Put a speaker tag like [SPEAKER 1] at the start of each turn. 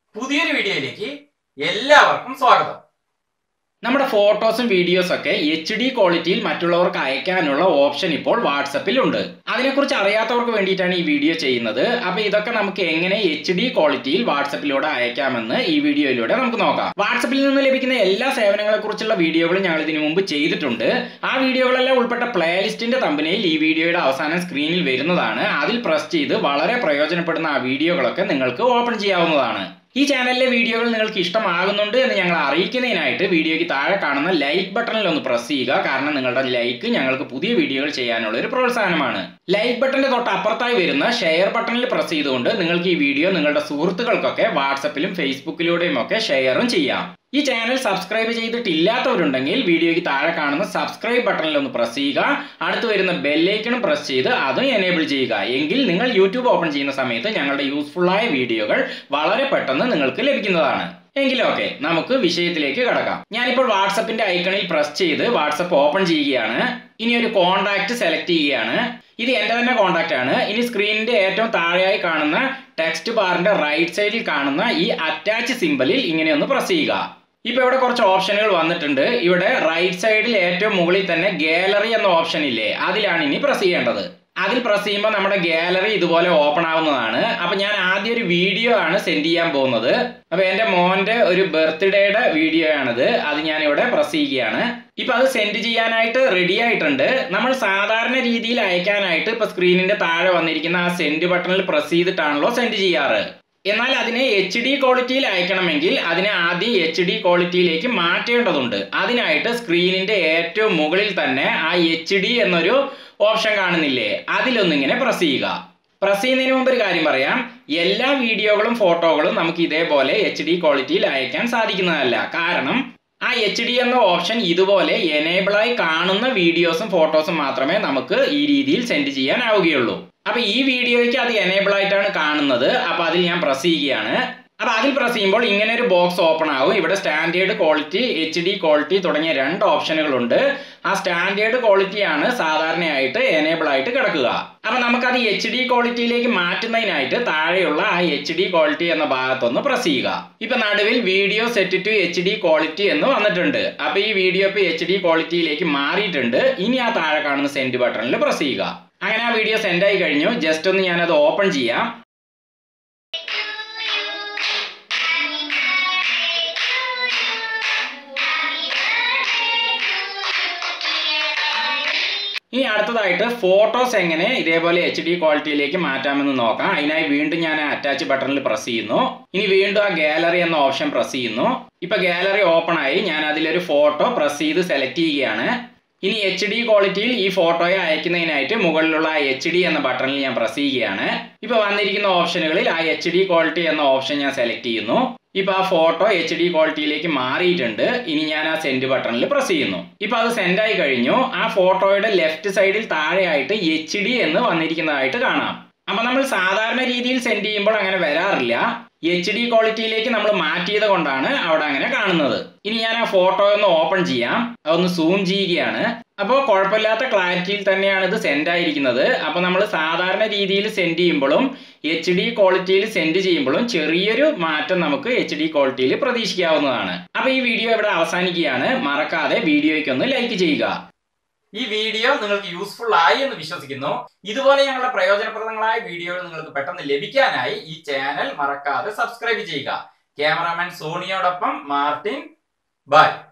[SPEAKER 1] പുതിയൊരു വീഡിയോയിലേക്ക് എല്ലാവർക്കും സ്വാഗതം നമ്മുടെ ഫോട്ടോസും വീഡിയോസും ഒക്കെ എച്ച് ഡി ക്വാളിറ്റിയിൽ മറ്റുള്ളവർക്ക് അയക്കാനുള്ള ഓപ്ഷൻ ഇപ്പോൾ വാട്സപ്പിൽ ഉണ്ട് അതിനെക്കുറിച്ച് അറിയാത്തവർക്ക് വേണ്ടിയിട്ടാണ് ഈ വീഡിയോ ചെയ്യുന്നത് അപ്പോൾ ഇതൊക്കെ നമുക്ക് എങ്ങനെ എച്ച് ഡി ക്വാളിറ്റിയിൽ വാട്സപ്പിലൂടെ അയക്കാമെന്ന് ഈ വീഡിയോയിലൂടെ നമുക്ക് നോക്കാം വാട്സപ്പിൽ നിന്ന് ലഭിക്കുന്ന എല്ലാ സേവനങ്ങളെ കുറിച്ചുള്ള വീഡിയോകളും ഞങ്ങൾ ഇതിനു മുമ്പ് ചെയ്തിട്ടുണ്ട് ആ വീഡിയോകളെല്ലാം ഉൾപ്പെട്ട പ്ലേലിസ്റ്റിന്റെ തമ്പനയിൽ ഈ വീഡിയോയുടെ അവസാനം സ്ക്രീനിൽ വരുന്നതാണ് അതിൽ പ്രസ് ചെയ്ത് വളരെ പ്രയോജനപ്പെടുന്ന ആ വീഡിയോകളൊക്കെ നിങ്ങൾക്ക് ഓപ്പൺ ചെയ്യാവുന്നതാണ് ഈ ചാനലിലെ വീഡിയോകൾ നിങ്ങൾക്ക് ഇഷ്ടമാകുന്നുണ്ട് എന്ന് ഞങ്ങൾ അറിയിക്കുന്നതിനായിട്ട് വീഡിയോയ്ക്ക് താഴെ കാണുന്ന ലൈക്ക് ബട്ടണിൽ ഒന്ന് പ്രസ് ചെയ്യുക കാരണം നിങ്ങളുടെ ലൈക്ക് ഞങ്ങൾക്ക് പുതിയ വീഡിയോകൾ ചെയ്യാനുള്ള ഒരു പ്രോത്സാഹനമാണ് ലൈക്ക് ബട്ടന്റെ തൊട്ട് അപ്പുറത്തായി വരുന്ന ഷെയർ ബട്ടണിൽ പ്രസ് ചെയ്തുകൊണ്ട് നിങ്ങൾക്ക് ഈ വീഡിയോ നിങ്ങളുടെ സുഹൃത്തുക്കൾക്കൊക്കെ വാട്സപ്പിലും ഫേസ്ബുക്കിലൂടെയും ഒക്കെ ഷെയറും ചെയ്യാം ഈ ചാനൽ സബ്സ്ക്രൈബ് ചെയ്തിട്ടില്ലാത്തവരുണ്ടെങ്കിൽ വീഡിയോയ്ക്ക് താഴെ കാണുന്ന സബ്സ്ക്രൈബ് ബട്ടണിൽ ഒന്ന് പ്രസ് ചെയ്യുക അടുത്ത് വരുന്ന ബെല്ലൈക്കണും പ്രസ് ചെയ്ത് അതും എനേബിൾ ചെയ്യുക എങ്കിൽ നിങ്ങൾ യൂട്യൂബ് ഓപ്പൺ ചെയ്യുന്ന സമയത്ത് ഞങ്ങളുടെ യൂസ്ഫുള്ളായ വീഡിയോകൾ വളരെ പെട്ടെന്ന് നിങ്ങൾക്ക് ലഭിക്കുന്നതാണ് എങ്കിലും ഓക്കെ നമുക്ക് വിഷയത്തിലേക്ക് കടക്കാം ഞാനിപ്പോൾ വാട്സപ്പിന്റെ ഐക്കണിൽ പ്രസ് ചെയ്ത് വാട്സപ്പ് ഓപ്പൺ ചെയ്യുകയാണ് ഇനി ഒരു കോൺടാക്ട് സെലക്ട് ചെയ്യുകയാണ് ഇത് എൻ്റെ തന്നെ കോൺടാക്റ്റ് ആണ് ഇനി സ്ക്രീനിന്റെ ഏറ്റവും താഴെയായി കാണുന്ന ടെക്സ്റ്റ് ബാറിന്റെ റൈറ്റ് സൈഡിൽ കാണുന്ന ഈ അറ്റാച്ച് സിമ്പലിൽ ഇങ്ങനെ ഒന്ന് പ്രസ് ചെയ്യുക ഇപ്പൊ ഇവിടെ കുറച്ച് ഓപ്ഷനുകൾ വന്നിട്ടുണ്ട് ഇവിടെ റൈറ്റ് സൈഡിൽ ഏറ്റവും മുകളിൽ തന്നെ ഗാലറി എന്ന ഓപ്ഷൻ ഇല്ലേ അതിലാണ് ഇനി പ്രസ് ചെയ്യേണ്ടത് അതിൽ പ്രസ് ചെയ്യുമ്പോൾ നമ്മുടെ ഗാലറി ഇതുപോലെ ഓപ്പൺ ആവുന്നതാണ് അപ്പൊ ഞാൻ ആദ്യം ഒരു വീഡിയോ ആണ് സെൻഡ് ചെയ്യാൻ പോകുന്നത് അപ്പൊ എന്റെ മോന്റെ ഒരു ബർത്ത്ഡേയുടെ വീഡിയോ ആണിത് അത് ഞാൻ ഇവിടെ പ്രസ് ചെയ്യുകയാണ് ഇപ്പൊ അത് സെൻഡ് ചെയ്യാനായിട്ട് റെഡി ആയിട്ടുണ്ട് നമ്മൾ സാധാരണ രീതിയിൽ അയക്കാനായിട്ട് ഇപ്പൊ സ്ക്രീനിന്റെ താഴെ വന്നിരിക്കുന്ന ആ സെൻഡ് ബട്ടണിൽ പ്രസ് ചെയ്തിട്ടാണല്ലോ സെൻഡ് ചെയ്യാറ് എന്നാൽ അതിനെ എച്ച് ഡി ക്വാളിറ്റിയിൽ അയക്കണമെങ്കിൽ അതിനെ ആദ്യം എച്ച് ഡി ക്വാളിറ്റിയിലേക്ക് മാറ്റേണ്ടതുണ്ട് അതിനായിട്ട് സ്ക്രീനിന്റെ ഏറ്റവും മുകളിൽ തന്നെ ആ എച്ച് ഡി എന്നൊരു ഓപ്ഷൻ കാണുന്നില്ലേ അതിലൊന്നിങ്ങനെ പ്രസ് ചെയ്യുക പ്രസ് ചെയ്യുന്നതിന് മുമ്പ് ഒരു കാര്യം പറയാം എല്ലാ വീഡിയോകളും ഫോട്ടോകളും നമുക്ക് ഇതേപോലെ എച്ച് ഡി ക്വാളിറ്റിയിൽ അയക്കാൻ സാധിക്കുന്നതല്ല കാരണം ആ എച്ച് ഡി എന്ന ഓപ്ഷൻ ഇതുപോലെ എനേബിളായി കാണുന്ന വീഡിയോസും ഫോട്ടോസും മാത്രമേ നമുക്ക് ഈ രീതിയിൽ സെൻഡ് ചെയ്യാനാവുകയുള്ളൂ അപ്പൊ ഈ വീഡിയോയ്ക്ക് അത് എനേബിൾ ആയിട്ടാണ് കാണുന്നത് അപ്പൊ അതിൽ ഞാൻ പ്രസ് ചെയ്യുകയാണ് അപ്പൊ അതിൽ പ്രസ് ചെയ്യുമ്പോൾ ഇങ്ങനെ ഒരു ബോക്സ് ഓപ്പൺ ആവും ഇവിടെ standard quality H D quality തുടങ്ങിയ രണ്ട് ഓപ്ഷനുകളുണ്ട് ആ സ്റ്റാൻഡേർഡ് ക്വാളിറ്റിയാണ് സാധാരണയായിട്ട് എനേബിൾ ആയിട്ട് കിടക്കുക അപ്പൊ നമുക്കത് എച്ച് ഡി ക്വാളിറ്റിയിലേക്ക് മാറ്റുന്നതിനായിട്ട് താഴെയുള്ള ആ എച്ച് ഡി ക്വാളിറ്റി എന്ന ഭാഗത്തൊന്ന് പ്രസ് ചെയ്യുക ഇപ്പൊ നടുവിൽ video set to H D quality എന്ന് വന്നിട്ടുണ്ട് അപ്പൊ ഈ വീഡിയോ ഇപ്പൊ എച്ച് ഡി ക്വാളിറ്റിയിലേക്ക് മാറിയിട്ടുണ്ട് ഇനി ആ താഴെ കാണുന്ന സെൻഡ് ബട്ടണിൽ പ്രസ് ചെയ്യുക അങ്ങനെ ആ വീഡിയോ സെൻഡ് ആയി കഴിഞ്ഞു ജസ്റ്റ് ഒന്ന് ഞാനത് ഓപ്പൺ ചെയ്യാം ഇനി അടുത്തതായിട്ട് ഫോട്ടോസ് എങ്ങനെ ഇതേപോലെ എച്ച് ഡി ക്വാളിറ്റിയിലേക്ക് മാറ്റാമെന്ന് നോക്കാം അതിനായി വീണ്ടും ഞാൻ അറ്റാച്ച് ബട്ടണിൽ പ്രസ് ചെയ്യുന്നു ഇനി വീണ്ടും ആ ഗാലറി എന്ന ഓപ്ഷൻ പ്രസ് ചെയ്യുന്നു ഇപ്പൊ ഗാലറി ഓപ്പൺ ആയി ഞാൻ അതിലൊരു ഫോട്ടോ പ്രസ് ചെയ്ത് സെലക്ട് ചെയ്യുകയാണ് ഇനി എച്ച് ഡി ക്വാളിറ്റിയിൽ ഈ ഫോട്ടോയെ അയക്കുന്നതിനായിട്ട് മുകളിലുള്ള ആ എച്ച് ഡി എന്ന ബട്ടണിൽ ഞാൻ പ്രസ് ചെയ്യുകയാണ് ഇപ്പൊ വന്നിരിക്കുന്ന ഓപ്ഷനുകളിൽ ആ എച്ച് ഡി ക്വാളിറ്റി എന്ന ഓപ്ഷൻ ഞാൻ സെലക്ട് ചെയ്യുന്നു ഇപ്പൊ ആ ഫോട്ടോ എച്ച് ഡി ക്വാളിറ്റിയിലേക്ക് മാറിയിട്ടുണ്ട് ഇനി ഞാൻ ആ സെൻഡ് ബട്ടണിൽ പ്രസ് ചെയ്യുന്നു ഇപ്പൊ അത് സെൻഡ് ആയി കഴിഞ്ഞു ആ ഫോട്ടോയുടെ ലെഫ്റ്റ് സൈഡിൽ താഴെയായിട്ട് എച്ച് ഡി എന്ന് വന്നിരിക്കുന്നതായിട്ട് കാണാം അപ്പൊ നമ്മൾ സാധാരണ രീതിയിൽ സെൻഡ് ചെയ്യുമ്പോൾ അങ്ങനെ വരാറില്ല എച്ച് ഡി ക്വാളിറ്റിയിലേക്ക് നമ്മൾ മാറ്റിയത് കൊണ്ടാണ് അവിടെ അങ്ങനെ കാണുന്നത് ഇനി ഞാൻ ആ ഫോട്ടോ ഒന്ന് ഓപ്പൺ ചെയ്യാം അതൊന്ന് സൂം ചെയ്യുകയാണ് അപ്പോൾ കുഴപ്പമില്ലാത്ത ക്ലാരിറ്റിയിൽ തന്നെയാണ് ഇത് സെൻഡ് ആയിരിക്കുന്നത് അപ്പോൾ നമ്മൾ സാധാരണ രീതിയിൽ സെൻഡ് ചെയ്യുമ്പോഴും എച്ച് ഡി ക്വാളിറ്റിയിൽ സെൻഡ് ചെയ്യുമ്പോഴും ചെറിയൊരു മാറ്റം നമുക്ക് എച്ച് ഡി ക്വാളിറ്റിയിൽ പ്രതീക്ഷിക്കാവുന്നതാണ് അപ്പോൾ ഈ വീഡിയോ ഇവിടെ അവസാനിക്കുകയാണ് മറക്കാതെ വീഡിയോയ്ക്ക് ഒന്ന് ലൈക്ക് ചെയ്യുക ഈ വീഡിയോ നിങ്ങൾക്ക് യൂസ്ഫുൾ ആയി എന്ന് വിശ്വസിക്കുന്നു ഇതുപോലെ ഞങ്ങളുടെ പ്രയോജനപ്രദങ്ങളായ വീഡിയോകൾ നിങ്ങൾക്ക് പെട്ടെന്ന് ലഭിക്കാനായി ഈ ചാനൽ മറക്കാതെ സബ്സ്ക്രൈബ് ചെയ്യുക ക്യാമറാമാൻ സോണിയോടൊപ്പം മാർട്ടിൻ ബൈ